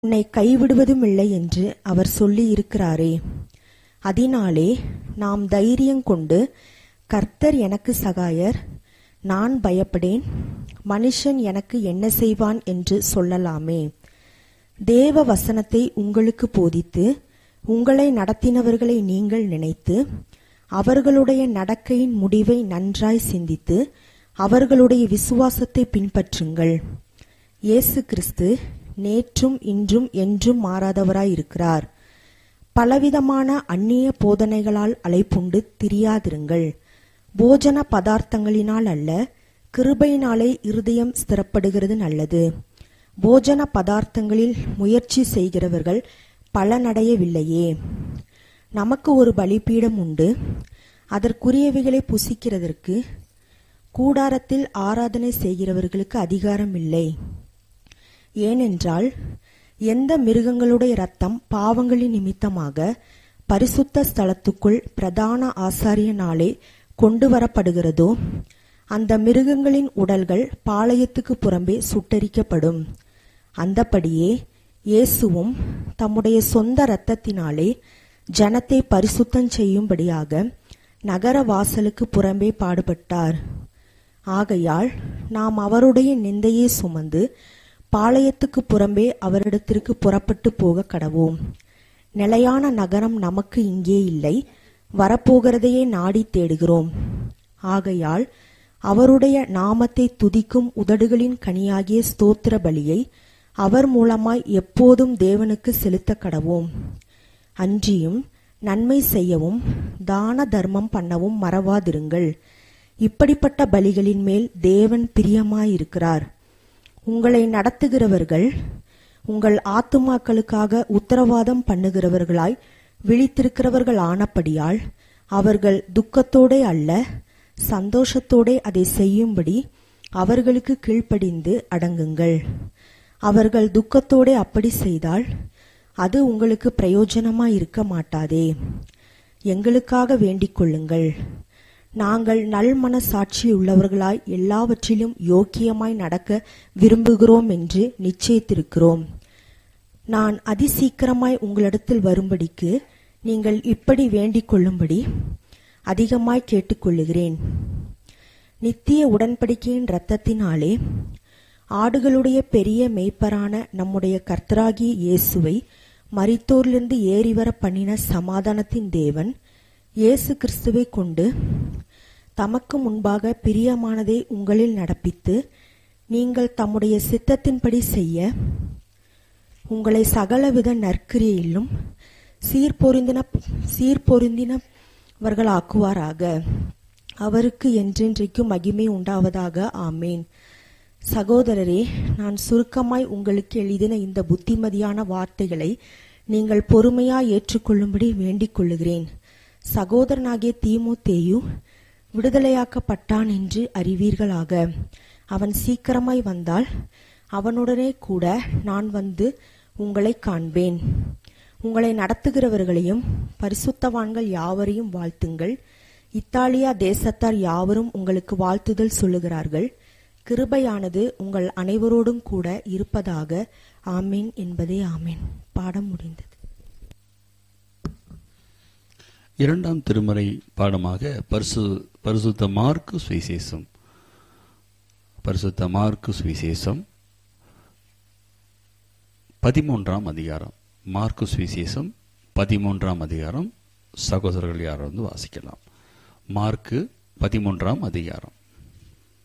உன்னை கைவிடுவதுமில்லை என்று அவர் சொல்லியிருக்கிறாரே அதினாலே நாம் தைரியங்கொண்டு கர்த்தர் எனக்கு சகாயர் நான் பயப்படேன் மனுஷன் எனக்கு என்ன செய்வான் என்று சொல்லலாமே தேவ வசனத்தை உங்களுக்கு போதித்து உங்களை நடத்தினவர்களை நீங்கள் நினைத்து அவர்களுடைய நடக்கையின் முடிவை நன்றாய் சிந்தித்து அவர்களுடைய விசுவாசத்தை பின்பற்றுங்கள் இயேசு கிறிஸ்து நேற்றும் இன்றும் என்றும் மாறாதவராயிருக்கிறார் பலவிதமான அந்நிய போதனைகளால் அலைப்புண்டு திரியாதிருங்கள் போஜன பதார்த்தங்களினால் அல்ல கிருபையினாலே இருதயம் ஸ்திரப்படுகிறது நல்லது போஜன பதார்த்தங்களில் முயற்சி செய்கிறவர்கள் பலனடையவில்லையே நமக்கு ஒரு பலிபீடம் உண்டு அதற்குரியவைகளை புசிக்கிறதற்கு கூடாரத்தில் ஆராதனை செய்கிறவர்களுக்கு அதிகாரம் இல்லை ஏனென்றால் எந்த மிருகங்களுடைய இரத்தம் பாவங்களின் நிமித்தமாக பரிசுத்த ஸ்தலத்துக்குள் பிரதான ஆசாரியனாலே கொண்டு வரப்படுகிறதோ அந்த மிருகங்களின் உடல்கள் பாளையத்துக்கு புறம்பே சுட்டரிக்கப்படும் அந்தப்படியே இயேசுவும் தம்முடைய சொந்த இரத்தத்தினாலே ஜனத்தை பரிசுத்தம் செய்யும்படியாக நகர வாசலுக்கு புறம்பே பாடுபட்டார் ஆகையால் நாம் அவருடைய நிந்தையை சுமந்து பாளையத்துக்கு புறம்பே அவரிடத்திற்கு புறப்பட்டு போக கடவோம் நிலையான நகரம் நமக்கு இங்கே இல்லை வரப்போகிறதையே நாடி தேடுகிறோம் ஆகையால் அவருடைய நாமத்தை துதிக்கும் உதடுகளின் கனியாகிய ஸ்தோத்திர பலியை அவர் மூலமாய் எப்போதும் தேவனுக்கு செலுத்த கடவோம் அன்றியும் நன்மை செய்யவும் தான தர்மம் பண்ணவும் மறவாதிருங்கள் இப்படிப்பட்ட பலிகளின் மேல் தேவன் பிரியமாயிருக்கிறார் உங்களை நடத்துகிறவர்கள் உங்கள் ஆத்துமாக்களுக்காக உத்தரவாதம் பண்ணுகிறவர்களாய் விழித்திருக்கிறவர்கள் ஆனபடியால் அவர்கள் துக்கத்தோடே அல்ல சந்தோஷத்தோடே அதை செய்யும்படி அவர்களுக்கு கீழ்ப்படிந்து அடங்குங்கள் அவர்கள் துக்கத்தோடே அப்படி செய்தால் அது உங்களுக்கு பிரயோஜனமாய் இருக்க மாட்டாதே எங்களுக்காக வேண்டிக் கொள்ளுங்கள் நாங்கள் நல்மன சாட்சியுள்ளவர்களாய் எல்லாவற்றிலும் யோக்கியமாய் நடக்க விரும்புகிறோம் என்று நிச்சயித்திருக்கிறோம் நான் அதிசீக்கிரமாய் உங்களிடத்தில் வரும்படிக்கு நீங்கள் இப்படி வேண்டிக் கொள்ளும்படி அதிகமாய் கேட்டுக்கொள்ளுகிறேன் நித்திய உடன்படிக்கையின் இரத்தத்தினாலே ஆடுகளுடைய பெரிய மெய்ப்பரான நம்முடைய கர்த்தராகிய இயேசுவை மரித்தோரிலிருந்து ஏறிவர பண்ணின சமாதானத்தின் தேவன் இயேசு கிறிஸ்துவை கொண்டு தமக்கு முன்பாக பிரியமானதை உங்களில் நடப்பித்து நீங்கள் தம்முடைய சித்தத்தின்படி செய்ய உங்களை சகலவித நற்கிரியிலும் சீர்பொருந்தின சீர்பொருந்தினவர்களாக்குவாராக அவருக்கு என்றென்றைக்கும் மகிமை உண்டாவதாக ஆமேன் சகோதரரே நான் சுருக்கமாய் உங்களுக்கு எழுதின இந்த புத்திமதியான வார்த்தைகளை நீங்கள் பொறுமையாய் ஏற்றுக்கொள்ளும்படி வேண்டிக் கொள்ளுகிறேன் சகோதரனாகிய தீமோத்தேயு விடுதலையாக்கப்பட்டான் என்று அறிவீர்களாக அவன் சீக்கிரமாய் வந்தால் அவனுடனே கூட நான் வந்து உங்களை காண்பேன் உங்களை நடத்துகிறவர்களையும் பரிசுத்தவான்கள் யாவரையும் வாழ்த்துங்கள் இத்தாலியா தேசத்தார் யாவரும் உங்களுக்கு வாழ்த்துதல் சொல்லுகிறார்கள் கிருபையானது உங்கள் அனைவரோடும் கூட இருப்பதாக ஆமேன் என்பதே ஆமேன் பாடம் முடிந்தது இரண்டாம் திருமறை பாடமாக பரிசு பரிசுத்த மார்க்கு சுவிசேஷம் பரிசுத்த மார்க்கு சுவிசேஷம் பதிமூன்றாம் அதிகாரம் மார்க்கு சுவிசேஷம் பதிமூன்றாம் அதிகாரம் சகோதரர்கள் யாரும் வந்து வாசிக்கலாம் மார்க்கு பதிமூன்றாம் அதிகாரம்